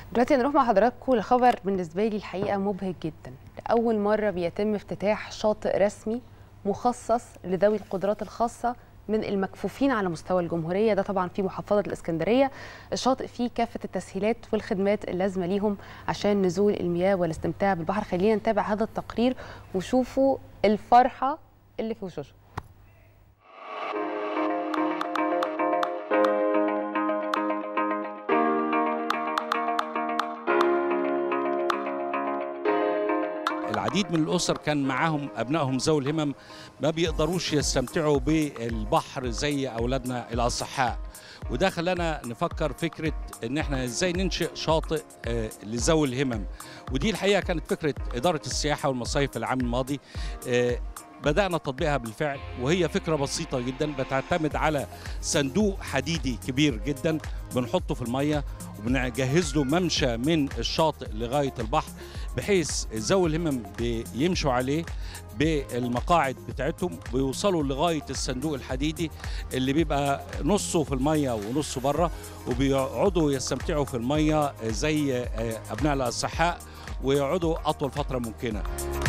دلوقتي هنروح مع حضراتكم لخبر بالنسبه لي الحقيقه مبهج جدا لاول مره بيتم افتتاح شاطئ رسمي مخصص لذوي القدرات الخاصه من المكفوفين على مستوى الجمهوريه ده طبعا في محافظه الاسكندريه الشاطئ فيه كافه التسهيلات والخدمات اللازمه ليهم عشان نزول المياه والاستمتاع بالبحر خلينا نتابع هذا التقرير وشوفوا الفرحه اللي في وشوشهم العديد من الاسر كان معاهم ابنائهم ذوي الهمم ما بيقدروش يستمتعوا بالبحر زي اولادنا الاصحاء وده خلانا نفكر فكره ان احنا ازاي ننشئ شاطئ آه، لذوي الهمم ودي الحقيقه كانت فكره اداره السياحه والمصايف العام الماضي آه، بدأنا تطبيقها بالفعل وهي فكرة بسيطة جدا بتعتمد على صندوق حديدي كبير جدا بنحطه في المية وبنجهز له ممشى من الشاطئ لغاية البحر بحيث ذوي الهمم بيمشوا عليه بالمقاعد بتاعتهم بيوصلوا لغاية الصندوق الحديدي اللي بيبقى نصه في المية ونصه بره وبيقعدوا يستمتعوا في المية زي آه، أبناء الأصحاء ويقعدوا أطول فترة ممكنة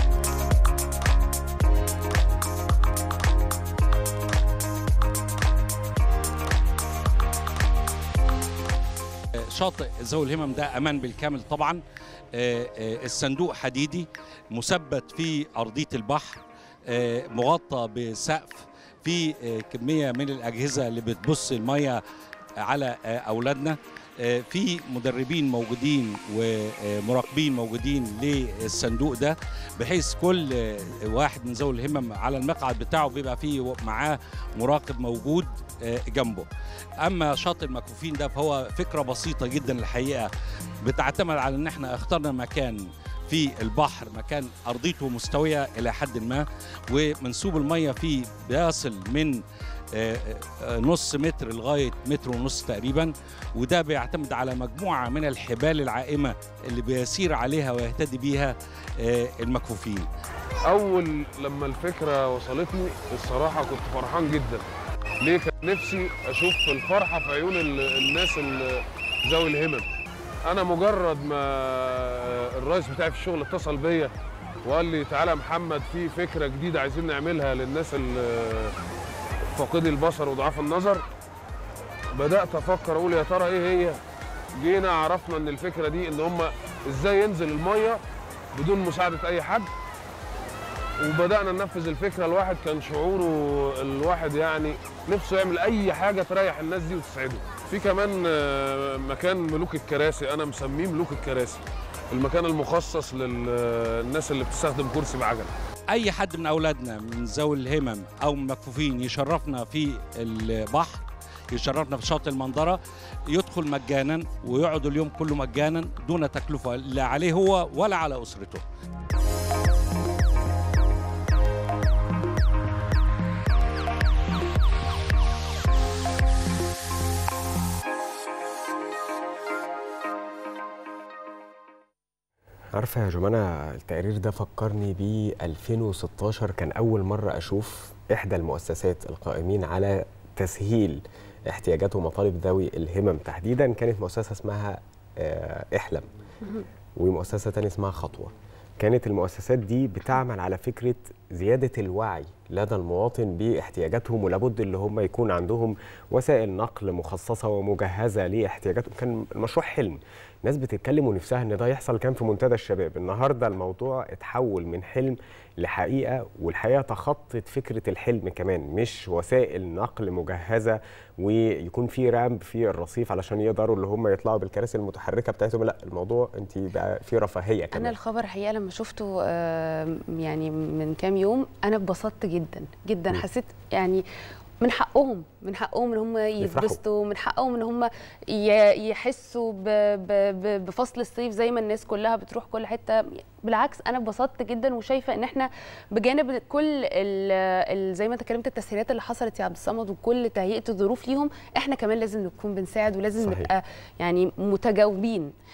شاطئ ذوي الهمم ده امان بالكامل طبعا آه، آه، الصندوق حديدي مثبت في ارضيه البحر آه، مغطى بسقف في آه، كميه من الاجهزه اللي بتبص الميه على آه، اولادنا آه، في مدربين موجودين ومراقبين موجودين للصندوق ده بحيث كل آه، واحد من ذوي الهمم على المقعد بتاعه بيبقى فيه معاه مراقب موجود آه، جنبه اما شاطئ المكفوفين ده فهو فكره بسيطه جدا الحقيقه بتعتمد على ان احنا اخترنا مكان في البحر مكان ارضيته مستويه الى حد ما ومنسوب الميه فيه بيصل من آه، آه، نص متر لغايه متر ونص تقريبا وده بيعتمد على مجموعه من الحبال العائمه اللي بيسير عليها ويهتدي بيها آه، المكفوفين اول لما الفكره وصلتني الصراحه كنت فرحان جدا ليه كان نفسي اشوف الفرحه في عيون ال- الناس ال- ذوي الهمم انا مجرد ما الرئيس بتاعي في الشغل اتصل بيا وقال لي تعالى يا محمد في فكره جديده عايزين نعملها للناس ال- فاقدي البصر وضعاف النظر بدات افكر اقول يا ترى ايه هي جينا عرفنا ان الفكره دي ان هم ازاي ينزل الميه بدون مساعده اي حد وبدانا ننفذ الفكره الواحد كان شعوره الواحد يعني نفسه يعمل اي حاجه تريح الناس دي وتسعدهم في كمان آه، مكان ملوك الكراسي انا مسميه ملوك الكراسي المكان المخصص للناس اللي بتستخدم كرسي بعجل اي حد من اولادنا من ذوي الهمم او مكفوفين يشرفنا في البحر يشرفنا في شاطئ المنظره يدخل مجانا ويقعد اليوم كله مجانا دون تكلفه لا عليه هو ولا على اسرته عارفة يا جمانة التقرير ده فكرني ب 2016 كان أول مرة أشوف إحدى المؤسسات القائمين على تسهيل احتياجات ومطالب ذوي الهمم تحديدا كانت مؤسسة اسمها آه، احلم ومؤسسة تانية اسمها خطوة كانت المؤسسات دي بتعمل على فكرة زيادة الوعي لدى المواطن باحتياجاتهم ولابد اللي هم يكون عندهم وسائل نقل مخصصة ومجهزة لاحتياجاتهم كان المشروع حلم ناس بتتكلم ونفسها ان ده يحصل كان في منتدى الشباب النهارده الموضوع اتحول من حلم لحقيقه والحقيقه تخطت فكره الحلم كمان مش وسائل نقل مجهزه ويكون في رامب في الرصيف علشان يقدروا اللي هم يطلعوا بالكراسي المتحركه بتاعتهم لا الموضوع انت بقى في رفاهيه كمان انا الخبر حقيقه لما شفته آه، يعني من كام يوم انا اتبسطت جدا جدا مم. حسيت يعني من حقهم من حقهم ان هم يفرحوا. يتبسطوا من حقهم ان هم ي- يحسوا ب- ب- ب- بفصل الصيف زي ما الناس كلها بتروح كل حته بالعكس انا اتبسطت جدا وشايفه ان احنا بجانب كل ال- ال- زي ما انت اتكلمت التسهيلات اللي حصلت يا عبد الصمد وكل تهيئه الظروف ليهم احنا كمان لازم نكون بنساعد ولازم صحيح. نبقى يعني متجاوبين